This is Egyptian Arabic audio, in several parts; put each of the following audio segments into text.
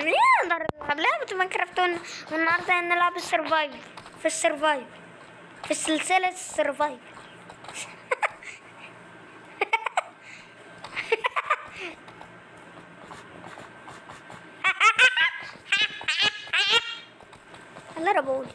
نقدر نلعب لعبة ماينكرافت ون- والنهارده هنلعب السرفايف في السرفايف في سلسلة السرفايف اللي انا بقول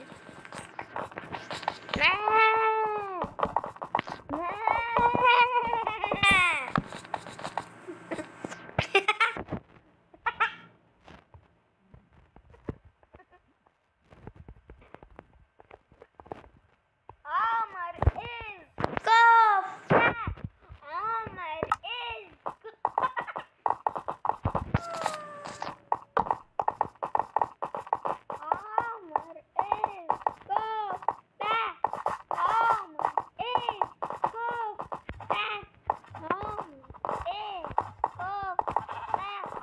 عمر is كفة عمر is عمر is كفة عمر is كفة عمر is كفة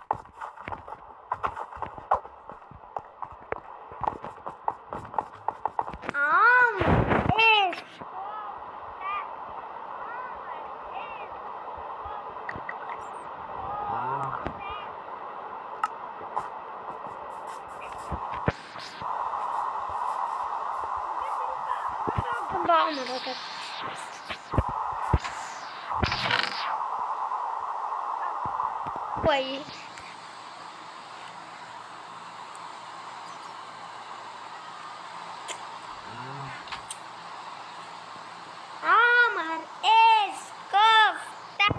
عمر is جنب عمر وكده كويس عمر is كفتة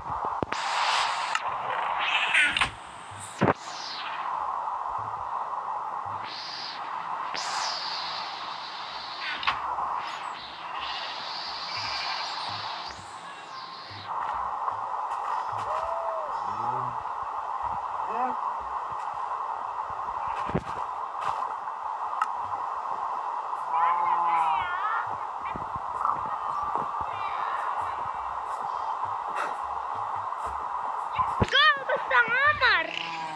جو بس عمر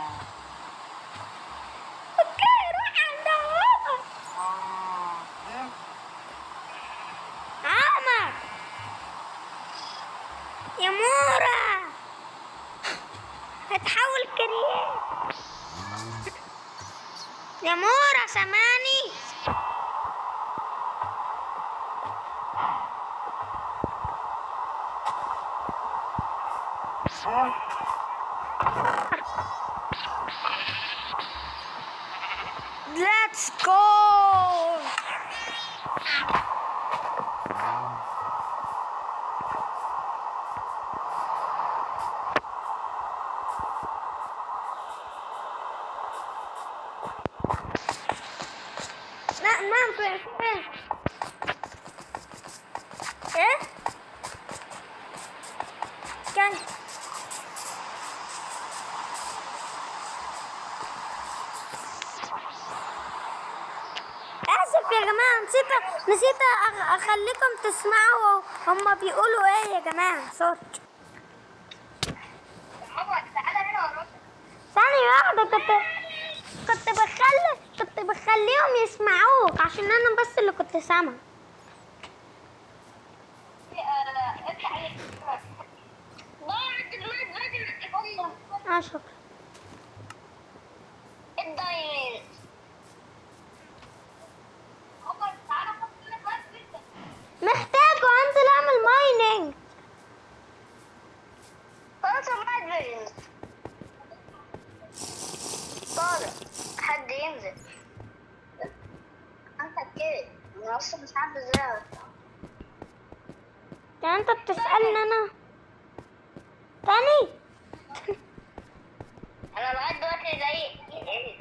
اوكي روح عند عمر عمر يا مورا هتحول كريات يا مورا سامعني Let's go! لا نام في فين؟ ايه؟ كان اسف يا جماعه نسيت نسيت أخ- اخليكم تسمعوا هما بيقولوا ايه يا جماعه صوت ثانية واحدة كنت كنت بخلي كنت بخليهم يسمعوك عشان انا بس اللي كنت سامع اه شكرا محتاجه انزل اعمل مايننج طارق حد ينزل انت كده انا اصلا مش عارف ازاي يعني انت بتسألني انا تاني انا لغايه دلوقتي زي ايه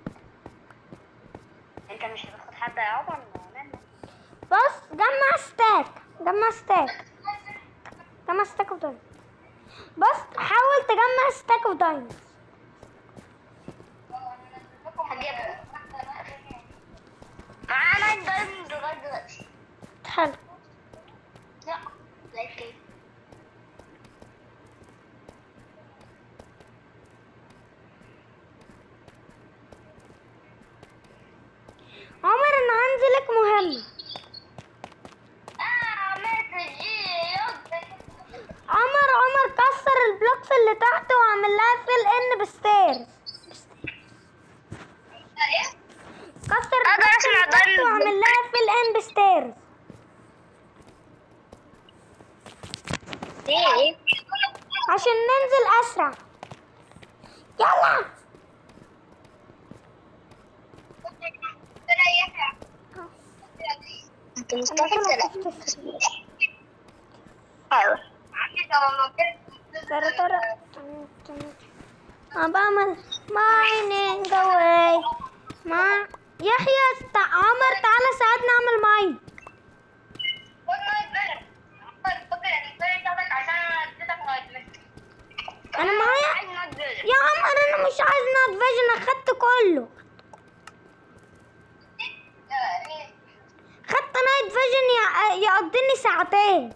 انت مش هتاخد حد يا عمر منك بص جمع ستاك جمع ستاك جمع ستاك اوف دايموند بص حاول تجمع ستاك اوف دايموند هجيبها معانا الدايموند لغايه دلوقتي حلو لا زي كده عمر انا هنزلك مهمة اه مسجي عمر عمر كسر البلوكس اللي تحت وعمل لها فيل ان بستيرز اسرع يلا انت انا مصطفى كده ولا شفت السرير. ايوه ترى ترى أنا بعمل mining away ما يحيى تع- عمر تعالى ساعدنا اعمل ماين انا معايا يا عمر انا مش عايز نوت فيجن اخدت كله خدت نايت فيجن يع- يقضيني ساعتين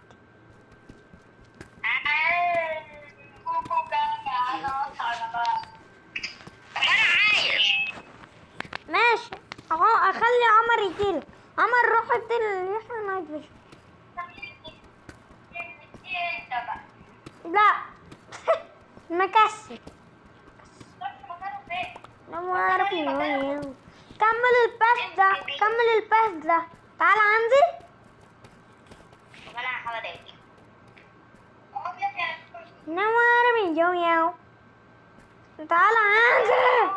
ماشي اهو اخلي عمر يجيلك عمر روح ادي يحيى نايت فيجن لا مكسل لا ما اعرف يوم كمل الباس ده كمل الباس ده تعال عندي لا ما اعرف يوم يوم تعال عندي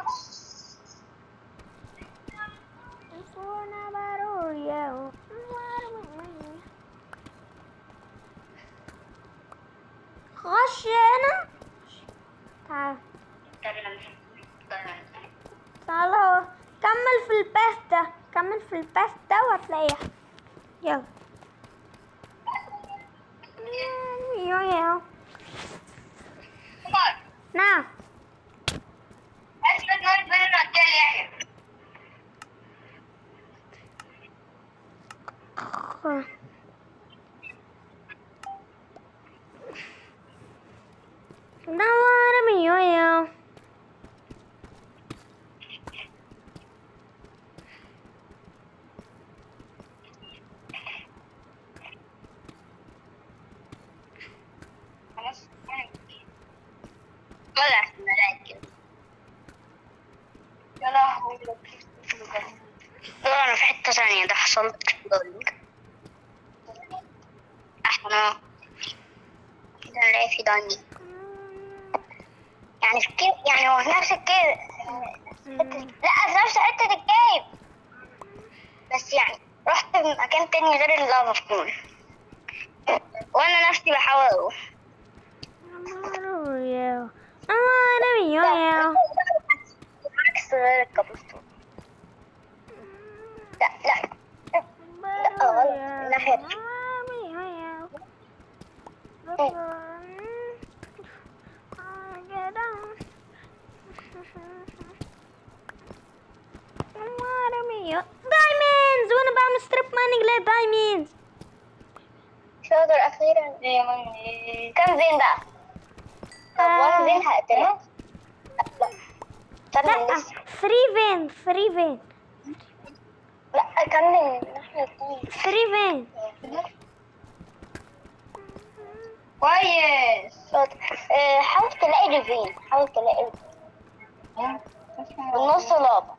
Suona barullo. خش هنا تعال تعال اهو. كمل في الباس ده كمل في الباس ده وهتلاقيها يلا يو يو نعم نور ميو يو انا في حتة ثانية ده حصل احنا كده نلاقي في داني يعني في كيف يعني هو في نفس الكيف لا في نفس حتة الكيف بس يعني رحت في مكان تاني غير اللافا كون وانا نفسي بحاول اروح نور يو نور ميو يو عكس غير الكابوستون لا لا لا غلط الناحية دي دايموندز وانا بعمل ستريب مايننج ليه دايموندز شاطر اخيرا كم زين بقى؟ طب وانا زين هقتلها؟ لا لا لا استنى لسه 3 فين 3 فين لا كمل الناحية التانية 3 فين كويس شاطر آه، حاول تلاقي ريفين حاول تلاقي ريفين والنص لابا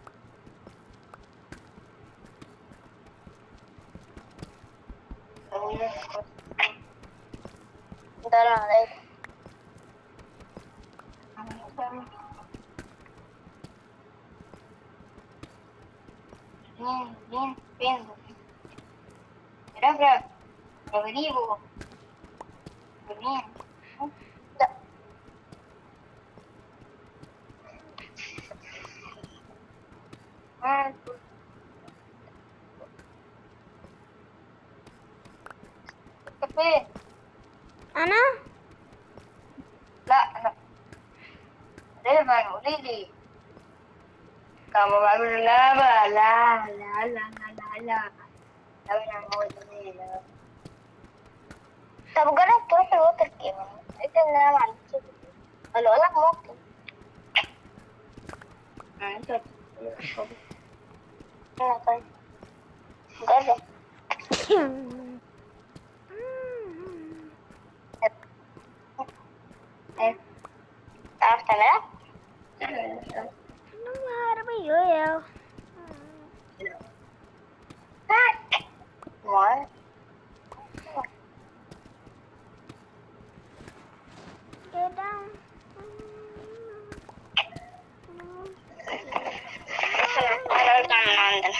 ده انا عليك مين مين فين رفرف رغريبو مين لا ما فين انا لا انا ريفان قولي لي كما بعمل لعبة لا لا لا لا لا لا لا لا لا طب جرب تروح الوتر كيمن قلت ان انا ما عنديش ولا اقول لك ممكن انت لا طيب جرب ايه تعرف تعملها؟ What? كده هنرجع من عندنا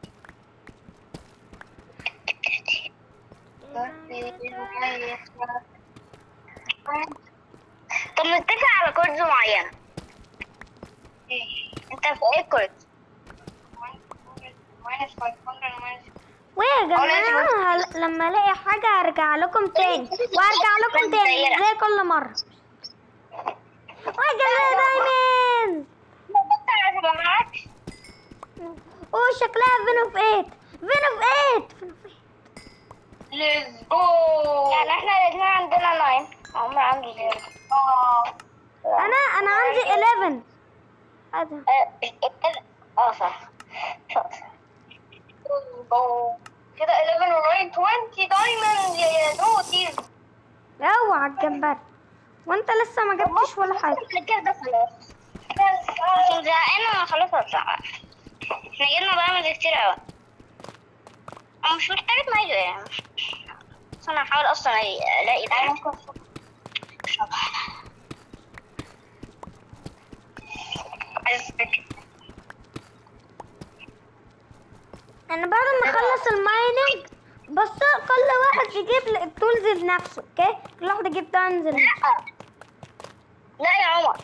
طب نتفق على كورز معينة انت في ايه كورز؟ ويا جماعة هل- لما الاقي حاجة ارجع لكم تاني وارجع لكم تاني زي كل مرة ويا جماعة دايموند اوه شكلها فينو في ايت فينو في ايت فينو في ايت ليتس جو يعني احنا الاثنين عندنا ناين عمر عنده زيرو اه انا انا عندي 11 هذا اه صح صح كده 11 وراين 20 دايموند يا دوتي اوعى الجمبري وانت لسه ما جبتش ولا حاجة كده خلاص عشان زهقانة انا خلاص هطلع احنا جبنا دايموند كتير اوي انا مش محتاجة مايجو يعني بس انا هحاول اصلا الاقي دايموند انا بعد ما اخلص المايننج بس كل واحد يجيب التولز بنفسه اوكي كل واحد يجيب تولز لا لا يا عمر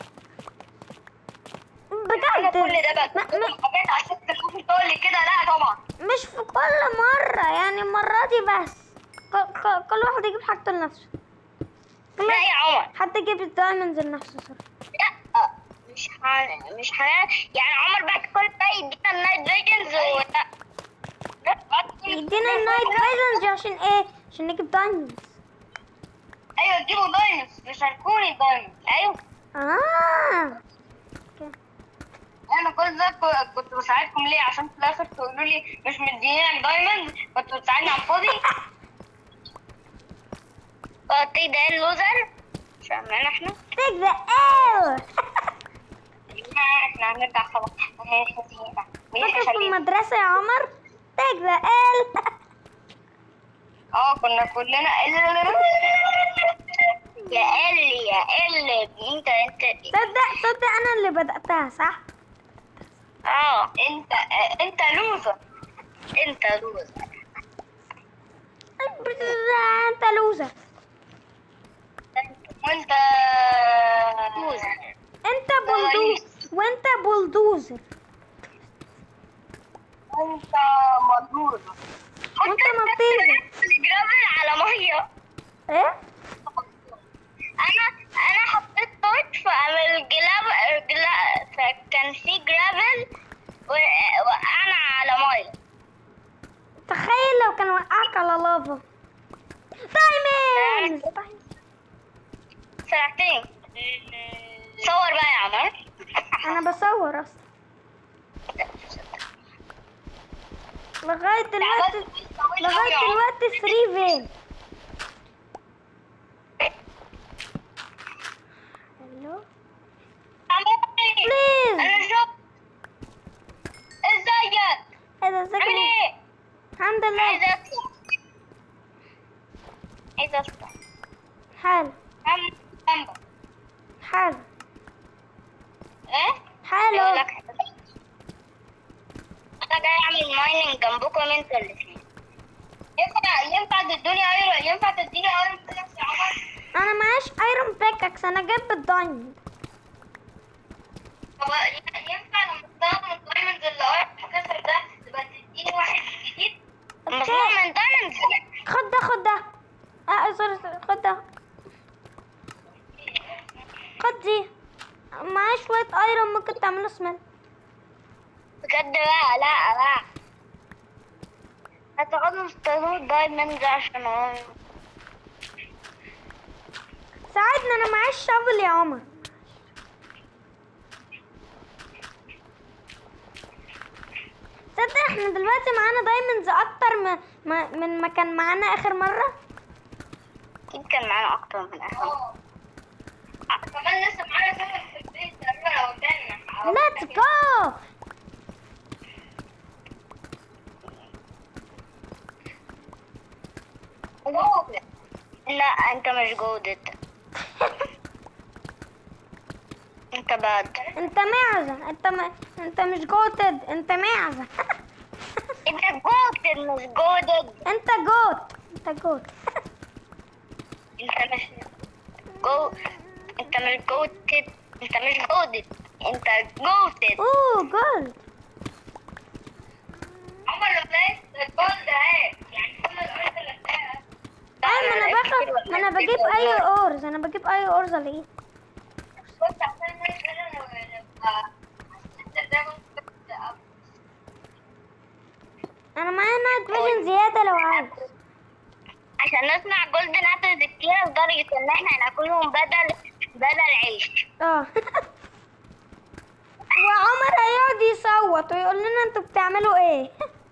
انا بجد كل ده بقى ما- ما- حاجات عشان تقول تقول لي كده لا طبعا مش في كل مرة يعني المرة دي بس ك- ك- كل واحد يجيب حاجته لنفسه كل لا يا عمر حد يجيب الدايموندز لنفسه صراحة لا مش هن... مش هن... يعني عمر بقى كل ده يدينا النايت فيجنز و... لا لا يدينا النايت فيجنز عشان ايه عشان نجيب دايموندز ايوه جيبوا دايموندز بيشاركوني دايموندز ايوه اه اوكي انا كل ده ك- كنت بساعدكم ليه عشان في الاخر تقولوا لي مش مديني دايموند كنت بتساعدني على الفاضي قلت ده اللوزر مش فاهمين احنا take the L احنا هنرجع خلاص هي خزينة فاكر في المدرسة يا عمر take the L اه كنا كلنا يا ال يا ال انت انت تصدق تصدق انا اللي بدأتها صح اه انت انت لوزر انت لوزر انت لوزر وانت لوزر انت بلدوزر وانت بلدوزر انت مضمون وانت مطيزة جرافل على ميه ايه انا انا حطيت توت فعمل جلاب جلا فكان في جرافل و- وقعنا على ميه تخيل لو كان وقعك على لافا دايموند سرعتين صور بقى يا عمر انا بصور اصلا لغاية دلوقتي لغاية دلوقتي 3 فين الو بليز انا شفت ازيك ايه ده ازيك عامل ايه الحمد لله عايزه اطلع عايزه اطلع حال عم جنبك حال ايه حلو اقول لك حاجة. انا جاي اعمل مايننج جنبكم انتوا الاثنين ينفع ينفع تدوني ايرون ينفع تديني ايرون بيكس يا عمر انا معاش ايرون بيكاكس انا جايب الدايموند هو ينفع لما تستخدم الدايموند اللي ايرون كسر ده تبقى تديني واحد جديد مصنوع من دايموند خد ده خد ده اه سوري سوري خد ده خد دي معايا شوية ايرون ممكن تعمله سمنت بجد بقى لا لا هتقعدوا تستخدموا الدايموند عشان هو ساعدني انا معايا الشافل يا عمر تصدق احنا دلوقتي معانا دايموندز اكتر من ما- من ما كان معانا اخر مرة اكيد كان معانا اكتر من اخر كمان لسه معانا سمك في البيت تقريبا لو قدامنا ليتس جو لا انت مش جودة انت باد انت معزة انت م... انت مش جوتد انت معزة انت جوتد مش جودد انت جوت انت جوت انت مش جو انت مش جوتد انت مش جودد انت جوتد اوه جولد عمر لو لقيت الجولد اهي يعني كل الارض اللي فيها ايوه ما انا باخد ما انا بجيب اي اورز انا بجيب اي اورز الاقيه بص عشان ما يبقى انا معايا نايت فيجن زيادة لو عايز عشان نصنع جولدن ابلز كتيرة لدرجة ان احنا ناكلهم بدل بدل عيش اه وعمر هيقعد يصوت ويقول لنا انتوا بتعملوا ايه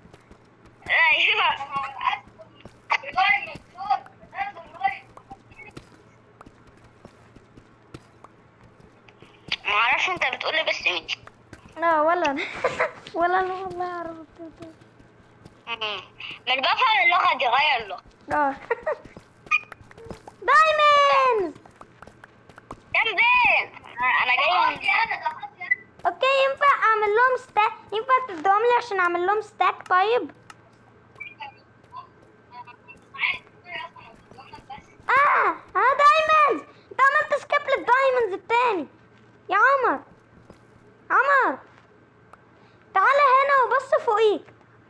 ايوه معرفش انت بتقولي بس مين لا ولا أنا. ولا انا والله اعرف مش بفهم اللغة دي غير اللغة اه دايموندز كم زين انا جاي من اوكي ينفع اعمل لهم ستاك ينفع تدوم لي عشان اعمل لهم ستاك طيب اه اه دايموندز انت عملت سكيب للدايموندز التاني يا عمر عمر تعالى هنا وبص فوقيك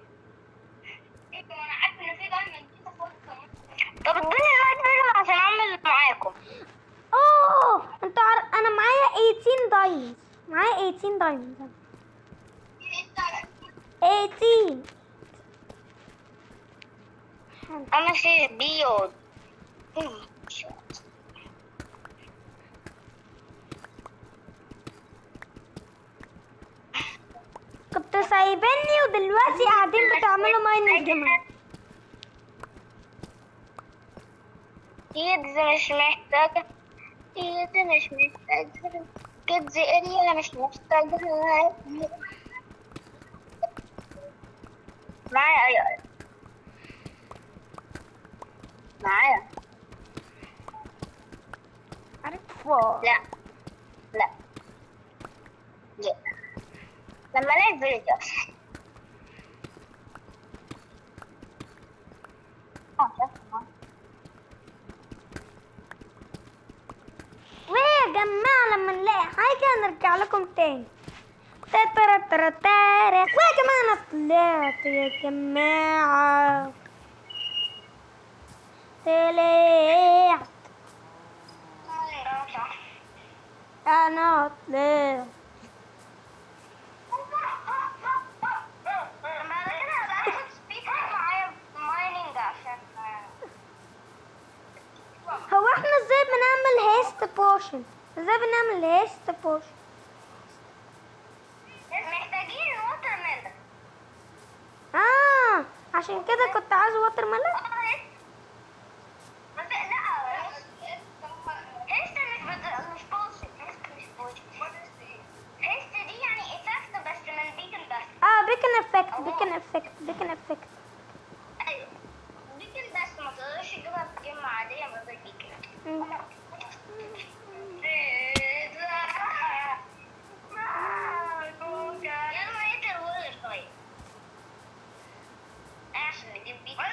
طب ادوني اللايت فيجن عشان اعمل معاكم اوه انت عار... انا معايا 18 دايموندز معايا 18 دايموندز 18 حلو. انا في بيوت كنت سايبني ودلوقتي قاعدين بتعملوا ماينس جماعة كيدز مش محتاجة كيدز مش محتاجة كيدز اريا مش محتاجة معايا اي اي معايا عارفة لا لا لا لما الاقي فيديو اه شفت ويا جماعة لما نلاقي حاجة نرجع لكم تاني تترا ترا تارا ويا جماعة انا طلعت يا جماعة طلعت انا طلعت هو احنا ازاي بنعمل هيست بوشن ازاي بنعمل هيست بوشن محتاجين ووتر ميلون اه عشان كده كنت عايز واتر ميلون بس لا هيست مش بت- مش بوشن هيست مش بوشن هيست دي يعني افكت بس من بيكن بس اه بيكن افكت بيكن افكت بيكن افكت ايوه بيكن بس ما تقدرش تجيبها بكلمة عادية من غير بيكن يلا ايه الورق طيب عشان نجيب بيكن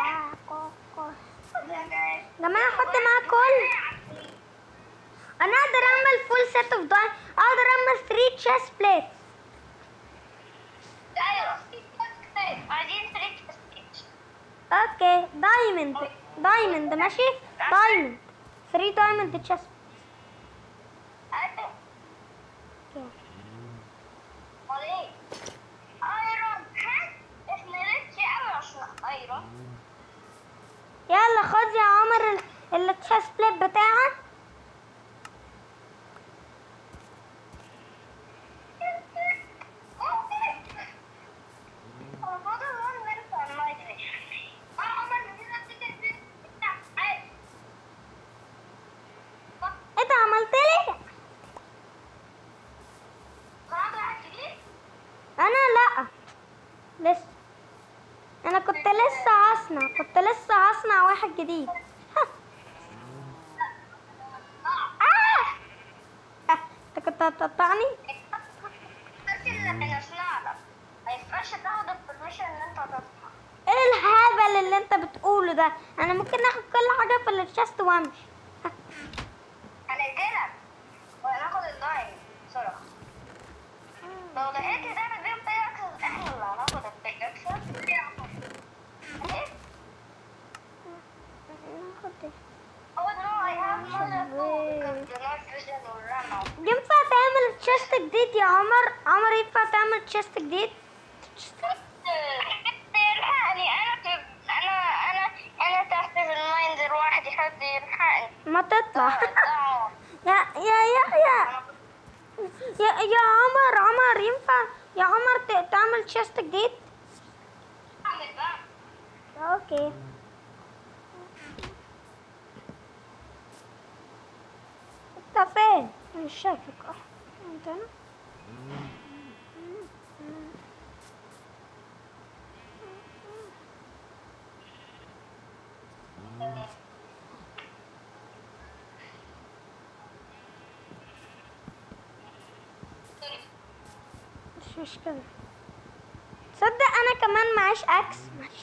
جماعة حط معاه كل انا اقدر اعمل فول سيت اوف داي اقدر اعمل 3 تشيس بليت ايوه عايزين ثري تسبيتش اوكي دايموند دايموند ماشي دايموند 3 دايموند تشيس ايوه امال ايه ايرون ها احنا ريتش قوي عشان ايرون يلا خد يا عمر التشيس بليت بتاعك المفروض الون منت عن ماي فيش اه عمر من هنا تيجي انت عملت لي قرأت واحد جديد انا لا لسه انا كنت لسه هصنع كنت لسه هصنع واحد جديد آه. آه. انت كنت هتقطعني بس اللي اسمع لك ما ينفعش تاخد البرميشن ان انت تصحى ايه الهبل اللي انت بتقوله ده انا ممكن اخد كل حاجه في الشست وامشي هنقتلك وهناخد اللاين بسرعة لو لقيت ده انا بيهم بيكسس احنا اللي هناخد البيكسس ناخد ايه؟ Oh no, I have another tool because the night vision will run out. ينفع تعمل تشست جديد يا عمر عمر ينفع تعمل تشست جديد يلحقني انا في انا انا انا تحت في المايند الواحد حد يلحقني ما تطلع دعوة. يا يا يحيى يا يا عمر عمر ينفع يا عمر ت- تعمل تشست جديد اعمل بقى اوكي انت فين مش شايفك اه انت هنا مش مشكلة تصدق انا كمان معيش اكس معيش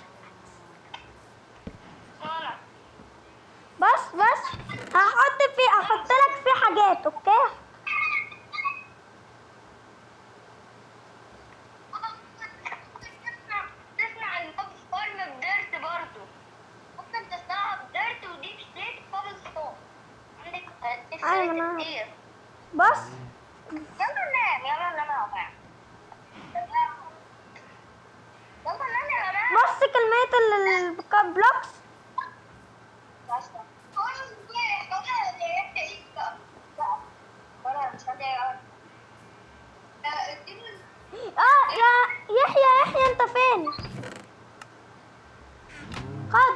وانا بص بص هحط في احط لك في حاجات اوكي تسمع الموب فورم بديرت برضه ممكن تسمعها بديرت وديب ستيت كوبل ستون عندك ديب أيوة، ستيت أنا- كتير بص يلا ننام يلا ننام يا جماعة يلا ننام يا جماعة بص كلمة البلوكس اه يا يحيى يحيى انت فين خد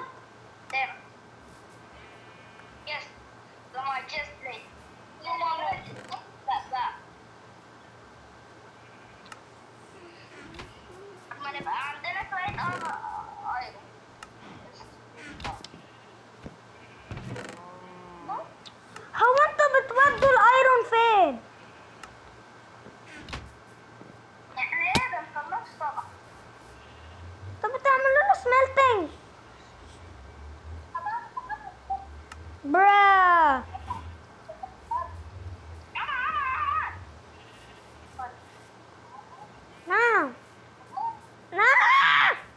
لما نبقى عندنا شوية ايرون هو انتوا بتودوا الايرون فين احنا ايه بنخلص طبعا طب بتعملوا له سميلتنج برا نعم نعم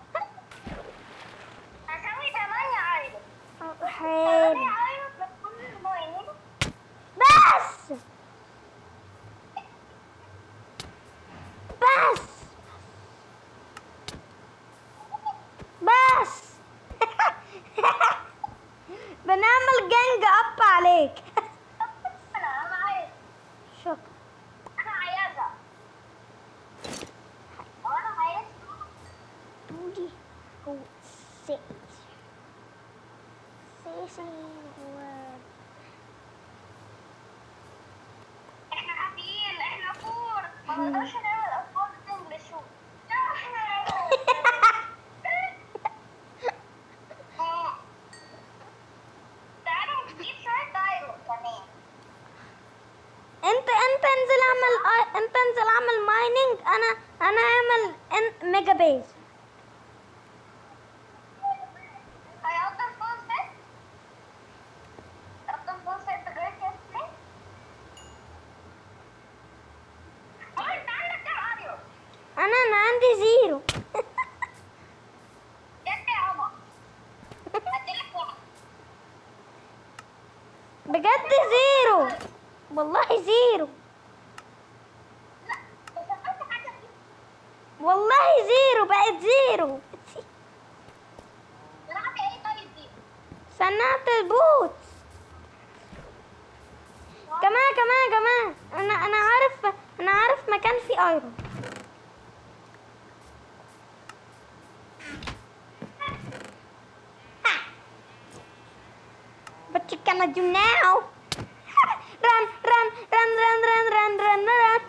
هسوي تمانية ايرون حلو تمانية ايرون بتكون الماينين بس بس بس بنعمل جنج اب عليك انا انا عايز شكرا انا عايزها هو انا عايز دودي هو سيس سيسي هو احنا حافيين احنا فور ما نقدرش نعمل اطفال انجلش شو تعالوا نجيب شوية ايرون كمان انت انت انزل اعمل آي- انت انزل اعمل مايننج انا انا اعمل ان ميجا بيز هيقدر فول سيت يقدر فول سيت جريت يسلي هو انت عندك كام ايرون انا انا عندي زيرو جت يا عمر هديلك واحد بجد زيرو والله زيرو لا بس احط حاجة فيه والله زيرو بقت زيرو صناعة ايه طيب دي صنعت البوت كمان كمان كمان انا انا عارف انا عارف مكان فيه ايرون But you cannot do now. run, run, run, run, run, run, run, run.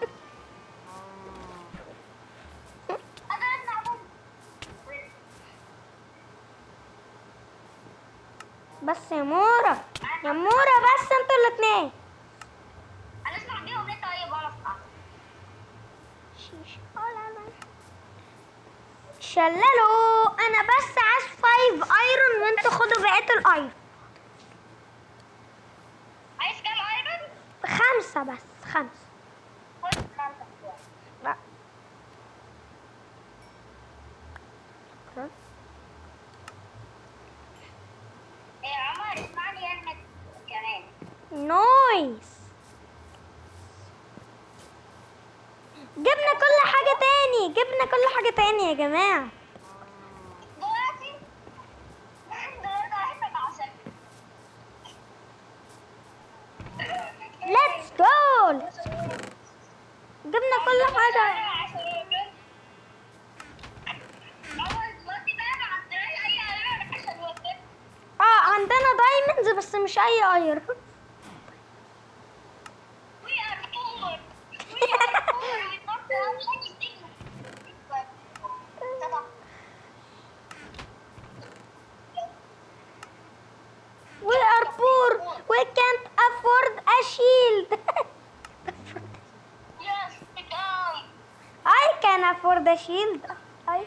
انا اطلع بس يا مورا يا مورا بس انتوا الاتنين هنسمع بيهم ايه طيب شللوا انا بس عايز فايف ايرون وانتوا خدوا بقيه الايرون عايز كام ايرون؟ خمسه بس خمسه خد خمسة بتوع. لا شكراً. إيه يا عمر اسمعني انك كمان نايس جبنا كل حاجة تاني جبنا كل حاجة تاني يا جماعة دلوقتي دلوقتي هحبك عشان ليتس جو جبنا كل حاجة اه عندنا دايموندز بس مش اي ايرون We are poor. We can't afford a shield. I can afford a shield. I,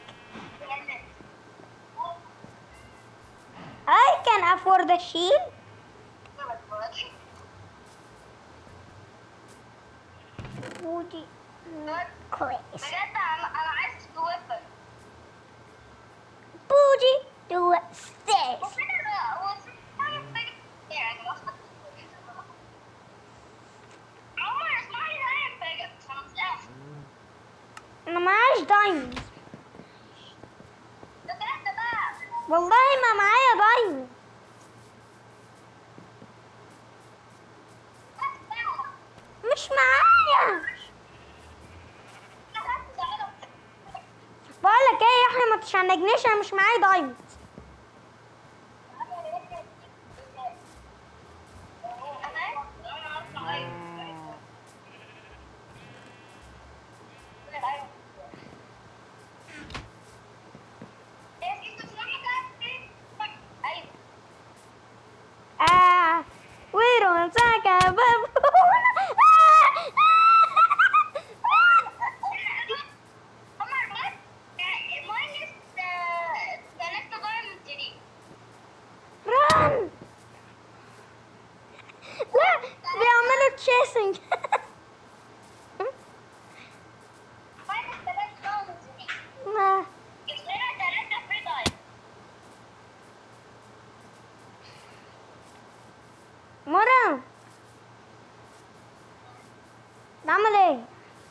I can afford a shield. Woody, not crazy. بجد انا أنا عايز توفر Booty, do it stairs. وفين ال- وفين البيج- يعني وصلت- عمر اسمعني ده البيج، عشان ما تنساش. أنا معاش دايموند. ده بجد بقى. والله ما معايا دايموند. مش معايا. بقول لك ايه يا احنا ما تشنجنيش انا مش معايا دايموند. Ah, we don't talk about. Run! لا بيعملوا تشيسنج ما مرة نعمل ايه؟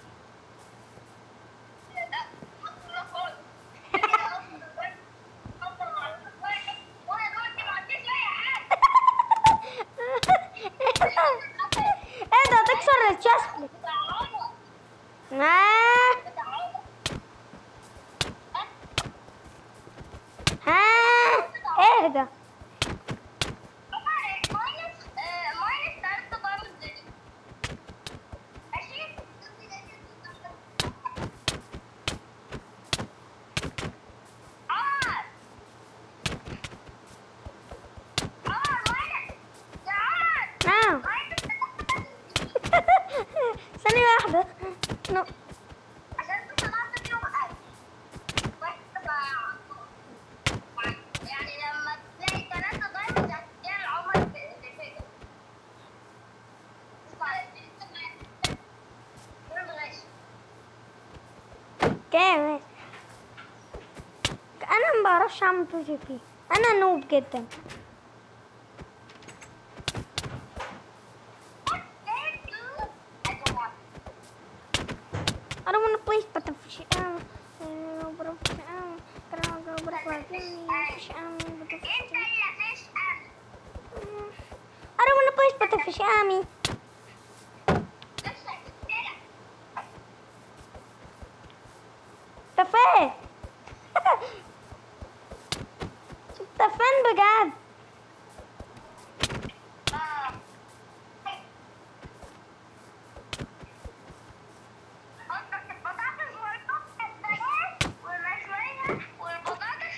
ايه ده تكسر الشيست ها ها ايه ده نعم ثانية واحدة نو. عشان انت طلعت فيهم ألف. بس بقى- يعني لما تلاقي ثلاثة دايموند هتديها العمر ب- بفكرة. بلاش. كام انا ما بعرفش اعمل بي جي بي انا نوب جدا Thank you. I don't want. I don't want to play but the fish um uh, but the fish um but I'll go but the fish um but the fish انت اللي هتسأل. um I don't want to play but the fish army نفسك تتسرق. انت فين انت فين بجد آه. قصدك البطاطس والكفتة ببلاش والمشوية والبطاطس.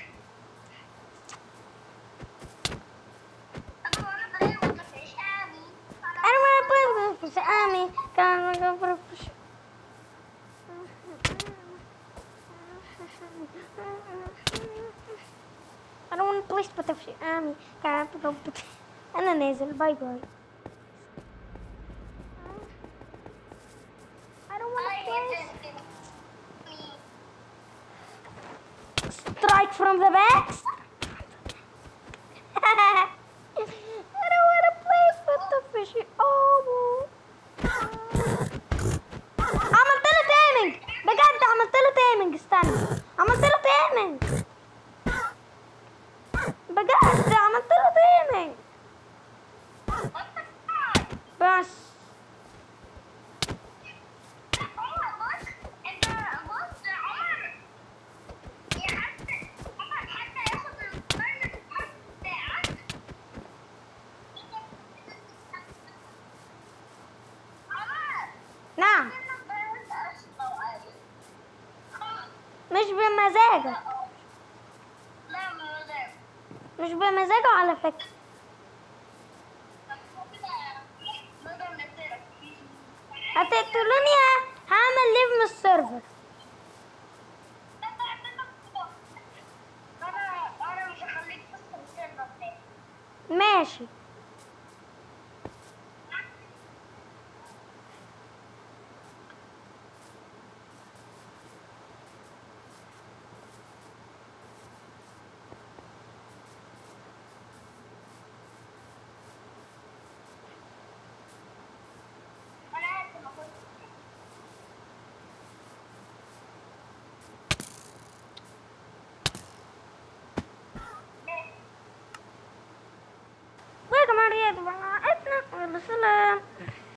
أنا بقول بلاش ومفيش آمي. I don't want to play with the fish army can I go for the fish I don't want to play Spotify. آمي كعب ربط أنا نازل باي باي I don't want to play Strike from the back I don't want to play Spotify. Oh عملت له تيمنج بجد عملت له تيمنج استنى عملت له تيمنج بجد عملت له تيمنج بس نعم مش بمزاجه مش بمزاجه على فكرة هتقتلوني ه- هعمل ليف من السيرفر ماشي ويا جماعة يا جماعة اتنا ولا سلام